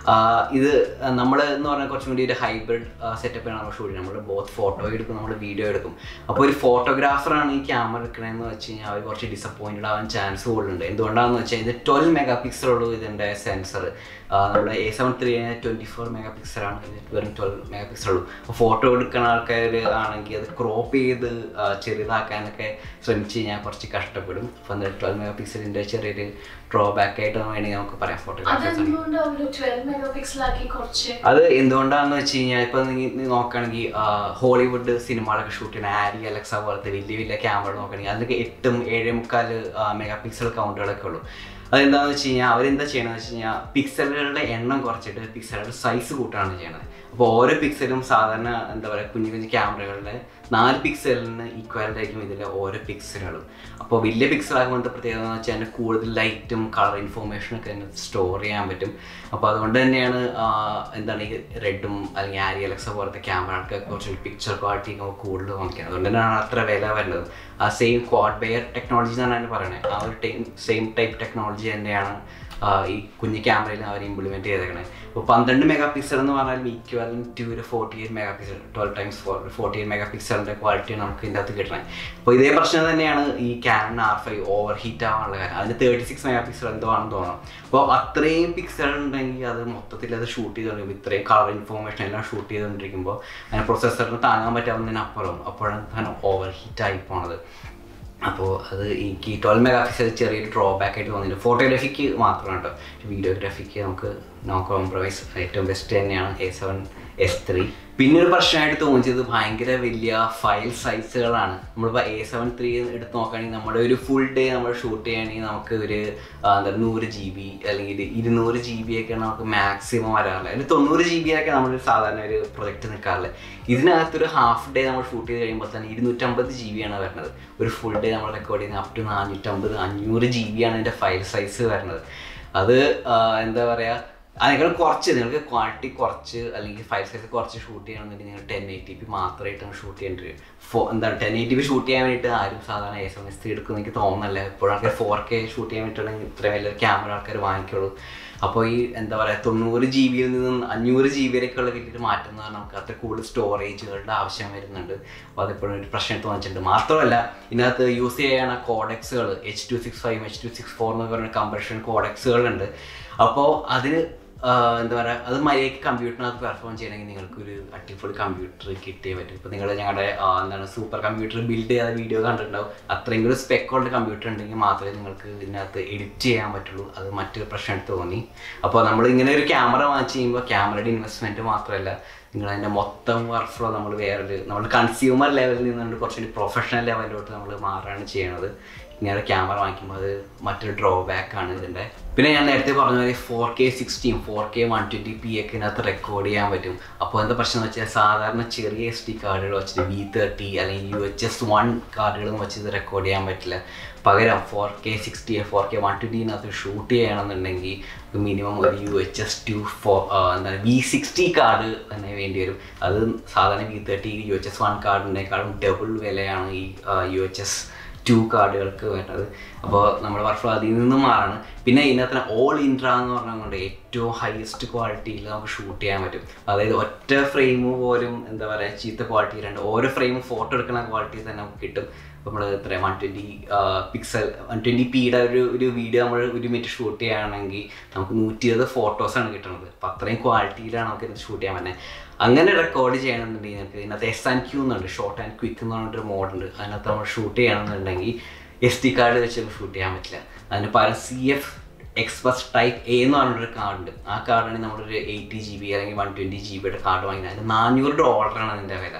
ഇത് നമ്മൾ എന്ന് പറഞ്ഞാൽ കുറച്ചും കൂടി ഒരു ഹൈബ്രിഡ് സെറ്റപ്പാണ് നമ്മൾ ഷൂട്ട് ചെയ്യുന്നത് നമ്മൾ ബോത്ത് ഫോട്ടോ എടുക്കും നമ്മൾ വീഡിയോ എടുക്കും അപ്പോൾ ഒരു ഫോട്ടോഗ്രാഫറാണ് ഈ ക്യാമറ എടുക്കണമെന്ന് വെച്ച് കഴിഞ്ഞാൽ അവർ കുറച്ച് ഡിസപ്പോയിൻറ്റഡ് ആവാൻ ചാൻസ് കൂടുതലുണ്ട് എന്തുകൊണ്ടാണെന്ന് വെച്ചാൽ ഇത് ട്വൽവ് മെഗാ പിക്സൽ ഉള്ളൂ ഇതിൻ്റെ സെൻസർ നമ്മുടെ A seven three twenty four mega പിക്സലാണ് ഇത് വെറും ട്വൽവ് മെഗാ പിക്സൽ ഉള്ളൂ അപ്പോൾ ഫോട്ടോ എടുക്കുന്ന ആൾക്കാർ ആണെങ്കിൽ അത് ക്രോപ്പ് ചെയ്ത് ആ, ചെറുതാക്കാനൊക്കെ ശ്രമിച്ച് കഴിഞ്ഞാൽ കുറച്ച് കഷ്ടപ്പെടും അപ്പോൾ എന്താ ട്വൽവ് മെഗാ പിക്സലിൻ്റെ ചെറിയൊരു ഡ്രോബാക്ക് ആയിട്ട് വേണമെങ്കിൽ നമുക്ക് പറയാം ഫോട്ടോഗ്രാഫേഴ്സ് അതെന്തുകൊണ്ട് അവര് ട്വൽവ് മെഗാ പിക്സൽ ആക്കി കുറച്ച് അത് എന്തുകൊണ്ടാണെന്ന് വെച്ച് കഴിഞ്ഞാൽ ഇപ്പൊ നീ നീ നോക്കുകയാണെങ്കിൽ ഹോളിവുഡ് സിനിമകളൊക്കെ ഷൂട്ട് ചെയ്യുന്ന ആരി അലക്സ പോലത്തെ വലിയ വലിയ ക്യാമറ നോക്കുകയാണെങ്കിൽ അതിനൊക്കെ എട്ടും ഏഴേ മുക്കാൽ മെഗാ പിക്സൽ കൗണ്ടുകളൊക്കെ ഉള്ളൂ അതെന്താണെന്ന് വെച്ച് കഴിഞ്ഞാൽ അവരെന്താ ചെയ്യണമെന്ന് വെച്ച് കഴിഞ്ഞാൽ പിക്സലുകളുടെ എണ്ണം കുറച്ചിട്ട് പിക്സലുകളുടെ സൈസ് കൂട്ടാണ് ചെയ്യണത് അപ്പോൾ ഓരോ പിക്സലും സാധാരണ എന്താ പറയുക കുഞ്ഞു കുഞ്ഞു ക്യാമറകളുടെ നാല് പിക്സലിന് ഈക്വാലിറ്റി ആയിരിക്കും ഇതിലെ ഓരോ പിക്സലുകളും അപ്പോൾ വലിയ പിക്സൽ ആകുമ്പോൾ പ്രത്യേകത എന്ന് വെച്ചാൽ അതിന് കൂടുതൽ ലൈറ്റും കളർ ഇൻഫോർമേഷനും ഒക്കെ അതിന് സ്റ്റോർ ചെയ്യാൻ പറ്റും അപ്പോൾ അതുകൊണ്ട് തന്നെയാണ് ആ, എന്താണ് ഈ റെഡും അല്ലെങ്കിൽ ആരി അലക്സ പോലത്തെ ക്യാമറകൾക്ക് കുറച്ച് പിക്ചർ ക്വാളിറ്റി ഒക്കെ കൂടുതൽ നോക്കിയത് അതുകൊണ്ട് തന്നെയാണ് അത്ര വില വരുന്നത് ആ സെയിം ക്വാഡ് ബെയർ ടെക്നോളജി എന്നാണ് അതിന് പറയുന്നത് ആ ഒരു ടൈം സെയിം ടൈപ്പ് ടെക്നോളജി തന്നെയാണ് ആ, ഈ കുഞ്ഞു ക്യാമറയിൽ അവർ ഇംപ്ലിമെൻറ്റ് ചെയ്തേക്കണേ ഇപ്പോൾ പന്ത്രണ്ട് മെഗാ പിക്സൽ എന്ന് പറഞ്ഞാൽ ഈക്വലൻ ടു ഒരു forty eight mega pixel twelve times four forty eight mega പിക്സലിൻ്റെ ക്വാളിറ്റി നമുക്ക് ഇതിൻ്റെ അകത്ത് കിട്ടണേ അപ്പോൾ ഇതേ പ്രശ്നം തന്നെയാണ് ഈ Canon R five over heat ആവാനുള്ള കാര്യം അതിന് തേർട്ടി സിക്സ് മെഗാ പിക്സൽ എന്തോ ആണെന്ന് തോന്നണം അപ്പോൾ അത്രയും പിക്സൽ ഉണ്ടെങ്കിൽ അത് മൊത്തത്തിൽ അത് ഷൂട്ട് ചെയ്തുകൊണ്ടിരിക്കും ഇത്രയും കളർ ഇൻഫോർമേഷൻ എല്ലാം ഷൂട്ട് ചെയ്തുകൊണ്ടിരിക്കുമ്പോൾ അതിന് പ്രൊസസ്സറിന് താങ്ങാൻ പറ്റാവുന്നതിനപ്പുറം അപ്പോഴാണ് തന്നെ ഓവർ ഹീറ്റ് ആയി പോണത് അപ്പോൾ അത് എനിക്ക് ട്വൽവ് മെഗാ പിക്സൽ ചെറിയൊരു ഡ്രോബാക്ക് ആയിട്ട് തോന്നിയിട്ടുണ്ട് ഫോട്ടോഗ്രാഫിക്ക് മാത്രമാണ് കേട്ടോ വീഡിയോഗ്രാഫിക്ക് നമുക്ക് നോ കോംപ്രമൈസ് ഏറ്റവും ബെസ്റ്റ് തന്നെയാണ് എ സെവൻ എസ് ത്രീ പിന്നെ ഒരു പ്രശ്നമായിട്ട് തോന്നിച്ചത് ഭയങ്കര വലിയ ഫയൽ സൈസുകളാണ് നമ്മളിപ്പോൾ എ സെവൻ ത്രീ എടുത്ത് നോക്കുകയാണെങ്കിൽ നമ്മുടെ ഒരു ഫുൾ ഡേ നമ്മൾ ഷൂട്ട് ചെയ്യുകയാണെങ്കിൽ നമുക്ക് ഒരു ആ, എന്താ നൂറ് ജി ബി അല്ലെങ്കിൽ ഇരുന്നൂറ് ജി ബി ഒക്കെയാണ് നമുക്ക് മാക്സിമം വരാറുള്ളത് അല്ലെങ്കിൽ തൊണ്ണൂറ് ജി ബി ഒക്കെ നമ്മൾ സാധാരണ ഒരു പ്രൊജക്റ്റ് നിൽക്കാറുള്ളത് ഇതിനകത്തൊരു ഹാഫ് ഡേ നമ്മൾ ഷൂട്ട് ചെയ്ത് കഴിയുമ്പോൾ തന്നെ ഇരുന്നൂറ്റമ്പത് ജി ബി ആണ് വരുന്നത് ഒരു ഫുൾ ഡേ നമ്മൾ റെക്കോർഡ് ചെയ്യുന്നത് അപ് ടു നാനൂറ്റമ്പത് അഞ്ഞൂറ് ജി ബി ആണ് ഇതിൻ്റെ ഫയൽ സൈസ് വരുന്നത് അത് ആ, എന്താ പറയുക അതിനേക്കാൾ കുറച്ച് നിങ്ങൾക്ക് ക്വാളിറ്റി കുറച്ച് അല്ലെങ്കിൽ ഫൈവ് സൈസ് കുറച്ച് ഷൂട്ട് ചെയ്യണമെന്നുണ്ടെങ്കിൽ നിങ്ങൾ ടെൻ എയ്റ്റി പി മാത്രമായിട്ടാണ് ഷൂട്ട് ചെയ്യേണ്ടി വരും ഫോ എന്താണ് ടെൻ എയ്റ്റി പി ഷൂട്ട് ചെയ്യാൻ വേണ്ടിയിട്ട് ആരും സാധാരണ എസ് എം എസ് ത്രീ എടുക്കും എനിക്ക് തോന്നുന്നില്ല എപ്പോഴും ആൾക്കാർ ഫോർ കെ ഷൂട്ട് ചെയ്യാൻ വേണ്ടിയിട്ടുണ്ടെങ്കിൽ ഇത്രയും വലിയ ക്യാമറ ആൾക്കാർ വാങ്ങിക്കുള്ളൂ അപ്പോൾ ഈ എന്താ പറയുക തൊണ്ണൂറ് ജി ബിയിൽ നിന്നും അഞ്ഞൂറ് ജി ബിയിലേക്കുള്ള വലിയൊരു മാറ്റം എന്ന് പറഞ്ഞാൽ നമുക്ക് അത്ര കൂടുതൽ സ്റ്റോറേജുകളുടെ ആവശ്യം വരുന്നുണ്ട് അപ്പോൾ അതെപ്പോഴും ഒരു പ്രശ്നം തോന്നിച്ചിട്ടുണ്ട് മാത്രമല്ല ഇതിനകത്ത് യൂസ് ചെയ്യുന്ന കോഡക്സുകൾ H two six five H two six four എന്ന് പറയുന്ന കമ്പറേഷൻ കോഡക്സുകളുണ്ട് അപ്പോൾ അതിന് ആഹ് എന്താ പറയുക അത് മര്യാദയ്ക്ക് കമ്പ്യൂട്ടറിനകത്ത് പെർഫോം ചെയ്യണമെങ്കിൽ നിങ്ങൾക്കൊരു അടിപൊളി കമ്പ്യൂട്ടർ കിട്ടിയേ പറ്റും ഇപ്പോൾ നിങ്ങൾ ഞങ്ങളുടെ ആഹ് എന്താണ് സൂപ്പർ കമ്പ്യൂട്ടർ ബിൽഡ് ചെയ്ത വീഡിയോ കണ്ടിട്ടുണ്ടാവും അത്രയും ഒരു സ്പെക്കുള്ള കമ്പ്യൂട്ടർ ഉണ്ടെങ്കിൽ മാത്രമേ നിങ്ങൾക്ക് ഇതിനകത്ത് എഡിറ്റ് ചെയ്യാൻ പറ്റുള്ളൂ അത് മറ്റൊരു പ്രശ്നമായിട്ട് തോന്നി അപ്പോൾ നമ്മൾ ഇങ്ങനെ ഒരു ക്യാമറ വാങ്ങിച്ച് കഴിയുമ്പോൾ ക്യാമറയുടെ ഇൻവെസ്റ്റ്മെൻറ്റ് മാത്രമല്ല നിങ്ങൾ അതിൻ്റെ മൊത്തം വർക്ക് ഫ്ലോ നമ്മൾ വേറൊരു നമ്മൾ കൺസ്യൂമർ ലെവലിൽ നിന്നുകൊണ്ട് കുറച്ചുകൂടി പ്രൊഫഷണൽ ലെവലിലോട്ട് നമ്മൾ മാറുകയാണ് ചെയ്യണത് ഇങ്ങനെ ക്യാമറ വാങ്ങിക്കുമ്പോൾ അത് മറ്റൊരു ഡ്രോബാക്ക് ആണ് ഇതിൻ്റെ പിന്നെ ഞാൻ നേരത്തെ പറഞ്ഞ പോലെ four K sixteen four K one twenty P ഒക്കെ ഇതിനകത്ത് റെക്കോർഡ് ചെയ്യാൻ പറ്റും അപ്പോൾ എന്താ പ്രശ്നം എന്ന് വെച്ചാൽ സാധാരണ ചെറിയ എസ് ഡി കാർഡുകൾ വെച്ചിട്ട് വി തേർട്ടി അല്ലെങ്കിൽ യു എച്ച് എസ് വൺ കാർഡുകൾ വെച്ച് ഇത് റെക്കോർഡ് ചെയ്യാൻ പറ്റില്ല പകരം four K sixty four K one ട്വൻറ്റിനകത്ത് ഷൂട്ട് ചെയ്യണമെന്നുണ്ടെങ്കിൽ മിനിമം ഒരു U H S two four എന്താണ് വി സിക്സ്റ്റി കാർഡ് തന്നെ വേണ്ടി വരും അത് സാധാരണ V thirty U H S one കാർഡിനേക്കാളും ഡബിൾ വിലയാണ് ഈ യു എച്ച് എസ് ടു കാർഡുകൾക്ക് വരുന്നത് അപ്പോൾ നമ്മുടെ വർക്ക് ഫ്ലോ അതിൽ നിന്ന് മാറാണ് പിന്നെ ഇതിനകത്ത് ഓൾ ഇൻട്ര എന്ന് പറഞ്ഞുകൊണ്ട് ഏറ്റവും ഹയസ്റ്റ് ക്വാളിറ്റിയിൽ നമുക്ക് ഷൂട്ട് ചെയ്യാൻ പറ്റും അതായത് ഒറ്റ ഫ്രെയിം പോലും എന്താ പറയുക ചീത്ത ക്വാളിറ്റിയിലുണ്ട് ഓരോ ഫ്രെയിമും ഫോട്ടോ എടുക്കുന്ന ക്വാളിറ്റി തന്നെ നമുക്ക് കിട്ടും നമ്മൾ എത്ര one twenty pixel one twenty പിയുടെ ഒരു ഒരു വീഡിയോ നമ്മൾ ഒരു മിനിറ്റ് ഷൂട്ട് ചെയ്യുകയാണെങ്കിൽ നമുക്ക് നൂറ്റി ഇരുപത് ഫോട്ടോസാണ് കിട്ടുന്നത് അപ്പോൾ അത്രയും ക്വാളിറ്റിയിലാണ് നമുക്ക് ഇത് ഷൂട്ട് ചെയ്യാൻ പറ്റുന്നത് അങ്ങനെ റെക്കോർഡ് ചെയ്യണമെന്നുണ്ടെങ്കിൽ നമുക്ക് ഇതിനകത്ത് എസ് ആൻഡ് ക്യൂ എന്നുണ്ട് ഷോർട്ട് ആൻഡ് ക്വിക്ക് എന്ന് പറഞ്ഞിട്ടൊരു മോഡുണ്ട് അതിനകത്ത് നമ്മൾ ഷൂട്ട് ചെയ്യണമെന്നുണ്ടെങ്കിൽ എസ് ഡി കാർഡ് വെച്ച് ഷൂട്ട് ചെയ്യാൻ പറ്റില്ല അതിന് പകരം C F express type A എന്ന് പറഞ്ഞൊരു കാർഡുണ്ട് ആ കാർഡാണെങ്കിൽ നമ്മളൊരു എയ്റ്റി ജി ബി അല്ലെങ്കിൽ വൺ ട്വൻറ്റി ജി ബിയുടെ കാർഡ് വാങ്ങിയത് അതിന് നാനൂറ് ഡോളറാണ് അതിൻ്റെ വില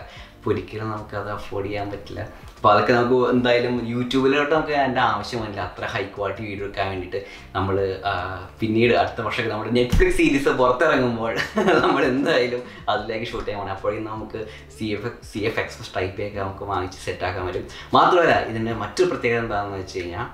ഇപ്പോൾ ഒരിക്കലും നമുക്കത് അഫോർഡ് ചെയ്യാൻ പറ്റില്ല അപ്പോൾ അതൊക്കെ നമുക്ക് എന്തായാലും യൂട്യൂബിലോട്ട് നമുക്ക് അതിൻ്റെ ആവശ്യമില്ല അത്ര ഹൈ ക്വാളിറ്റി വീഡിയോ എടുക്കാൻ വേണ്ടിയിട്ട് നമ്മൾ പിന്നീട് അടുത്ത വർഷമൊക്കെ നമ്മുടെ നെറ്റ്ഫ്ലിക്സ് സീരീസ് പുറത്തിറങ്ങുമ്പോൾ നമ്മൾ എന്തായാലും അതിലേക്ക് ഷൂട്ട് ചെയ്യാൻ പോകണം അപ്പോഴേക്കും നമുക്ക് C F C F X ടൈപ്പൊക്കെ നമുക്ക് വാങ്ങിച്ച് സെറ്റാക്കാൻ പറ്റും മാത്രമല്ല ഇതിൻ്റെ മറ്റൊരു പ്രത്യേകത എന്താണെന്ന് വെച്ച് കഴിഞ്ഞാൽ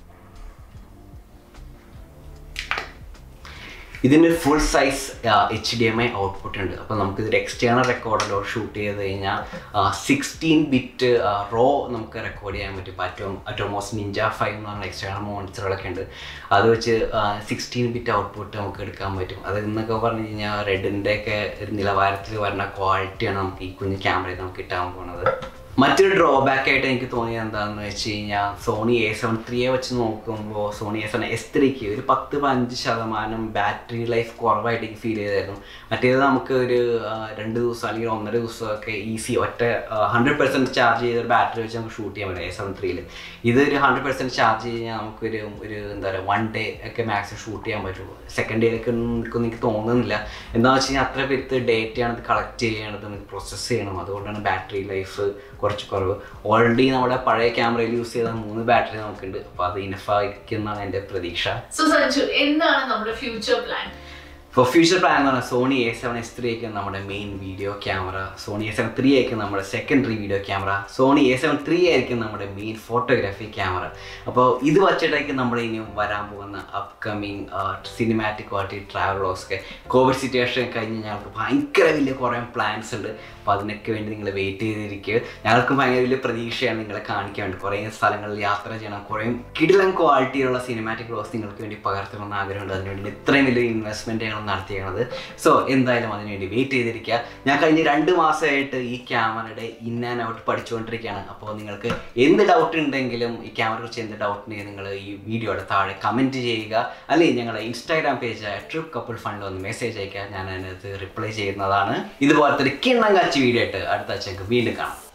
ഇതിന് full size H D M I output ഉണ്ട് അപ്പോൾ നമുക്ക് ഇതിൽ എക്സ്റ്റേണൽ റെക്കോർഡിലോ ഷൂട്ട് ചെയ്ത് കഴിഞ്ഞാൽ സിക്സ്റ്റീൻ ബിറ്റ് റോ നമുക്ക് റെക്കോർഡ് ചെയ്യാൻ പറ്റും ഇപ്പോൾ അറ്റോ അറ്റോമോസ് നിഞ്ച ഫൈവ് എന്ന് പറഞ്ഞ എക്സ്റ്റേണൽ മോണിറ്ററുകളൊക്കെ ഉണ്ട് അത് വെച്ച് സിക്സ്റ്റീൻ ബിറ്റ് ഔട്ട്പുട്ട് നമുക്ക് എടുക്കാൻ പറ്റും അത് എന്നൊക്കെ പറഞ്ഞു കഴിഞ്ഞാൽ റെഡിൻ്റെ ഒക്കെ ഒരു നിലവാരത്തിൽ വരുന്ന ക്വാളിറ്റിയാണ് നമുക്ക് ഈ കുഞ്ഞ് ക്യാമറയിൽ നമുക്ക് കിട്ടാൻ പോകുന്നത് മറ്റൊരു ഡ്രോബാക്ക് ആയിട്ട് എനിക്ക് തോന്നിയത് എന്താണെന്ന് വെച്ച് കഴിഞ്ഞാൽ സോണി എ സെവൻ ത്രീയെ വെച്ച് നോക്കുമ്പോൾ സോണി എ സെവൻ എസ് ത്രീക്ക് ഒരു പത്ത് പതിനഞ്ച് ശതമാനം ബാറ്ററി ലൈഫ് കുറവായിട്ട് എനിക്ക് ഫീൽ ചെയ്തായിരുന്നു മറ്റേത് നമുക്ക് ഒരു ആ, രണ്ട് ദിവസം അല്ലെങ്കിൽ ഒന്നര ദിവസമൊക്കെ ഈസി ഒറ്റ ഹൺഡ്രഡ് പെർസെൻറ്റ് ചാർജ് ചെയ്ത ഒരു ബാറ്ററി വെച്ച് നമുക്ക് ഷൂട്ട് ചെയ്യാൻ പറ്റും എ സെവൻ ത്രീയിൽ ഇത് ഒരു ഹൺഡ്രഡ് പെർസെൻറ്റ് ചാർജ് ചെയ്ത് കഴിഞ്ഞാൽ നമുക്കൊരു ഒരു എന്താ പറയുക വൺ ഡേ ഒക്കെ മാക്സിമം ഷൂട്ട് ചെയ്യാൻ പറ്റും സെക്കൻഡ് ഡേയിലൊക്കെ നിൽക്കും എനിക്ക് തോന്നുന്നില്ല എന്താണെന്ന് വെച്ച് കഴിഞ്ഞാൽ അത്ര പേർക്ക് ഡേറ്റയാണ് ഇത് കളക്ട് ചെയ്യണത് പ്രോസസ്സ് ചെയ്യണം അതുകൊണ്ടാണ് ബാറ്ററി ലൈഫ് കുറച്ച് കുറവ് ഓൾറെഡി നമ്മുടെ പഴയ ക്യാമറയിൽ യൂസ് ചെയ്ത മൂന്ന് ബാറ്ററി നമുക്കുണ്ട് അപ്പോൾ അത് ഇനഫായിരിക്കുന്നതാണ് എൻ്റെ പ്രതീക്ഷ സോ സഞ്ജു എന്താണ് നമ്മുടെ ഫ്യൂച്ചർ പ്ലാൻ ഇപ്പോൾ ഫ്യൂച്ചർ പ്ലാൻ എന്ന് പറഞ്ഞാൽ Sony A seven S three ആയിരിക്കും നമ്മുടെ main video camera Sony A seven three ആയിരിക്കും നമ്മുടെ secondary video camera Sony A seven three ആയിരിക്കും നമ്മുടെ മെയിൻ ഫോട്ടോഗ്രാഫി ക്യാമറ അപ്പോൾ ഇത് വച്ചിട്ടായിരിക്കും നമ്മുടെ ഇനിയും വരാൻ പോകുന്ന അപ്കമിങ് സിനിമാറ്റിക് ക്വാളിറ്റി ട്രാവൽ ഒക്കെ കോവിഡ് സിറ്റുവേഷൻ കഴിഞ്ഞ് ഞങ്ങൾക്ക് ഭയങ്കര വലിയ കുറേ പ്ലാൻസ് ഉണ്ട് അപ്പോൾ അതിനൊക്കെ വേണ്ടി നിങ്ങൾ വെയിറ്റ് ചെയ്തിരിക്കുക ഞങ്ങൾക്ക് ഭയങ്കര വലിയ പ്രതീക്ഷയാണ് നിങ്ങളെ കാണിക്കാൻ വേണ്ടി കുറേ സ്ഥലങ്ങളിൽ യാത്ര ചെയ്യണം കുറേ കിടിലൻ ക്വാളിറ്റിയുള്ള സിനിമാറ്റിക് വ്ലോഗ്സ് നിങ്ങൾക്ക് വേണ്ടി പകർത്തണമെന്ന് ആഗ്രഹമുണ്ട് അതിനുവേണ്ടി ഇത്രയും വലിയ ഇൻവെസ്റ്റ്മെൻറ്റ് ഞങ്ങൾ നടത്തിയത് സോ എന്തായാലും അതിനുവേണ്ടി വെയിറ്റ് ചെയ്തിരിക്കുക ഞാൻ കഴിഞ്ഞ രണ്ട് മാസമായിട്ട് ഈ ക്യാമറയുടെ ഇൻ ആൻഡ് ഔട്ട് പഠിച്ചുകൊണ്ടിരിക്കുകയാണ് അപ്പോൾ നിങ്ങൾക്ക് എന്ത് ഡൗട്ട് ഉണ്ടെങ്കിലും ഈ ക്യാമറയെ കുറിച്ച് എന്ത് ഡൗട്ട് ഉണ്ടെങ്കിൽ നിങ്ങൾ ഈ വീഡിയോയുടെ താഴെ കമൻറ്റ് ചെയ്യുക അല്ലെങ്കിൽ ഞങ്ങളുടെ ഇൻസ്റ്റാഗ്രാം പേജായ ട്രിപ്പ് കപ്പിൾ ഫണ്ട് ഒന്ന് മെസ്സേജ് അയക്കുക ഞാൻ അതിനകത്ത് റിപ്ലൈ ചെയ്യുന്നതാണ് ഇതുപോലത്തെ ഒരു കിണ്ണം കാച്ചി വീഡിയോ ആയിട്ട് അടുത്ത ആഴ്ച വീണ്ടും കാണാം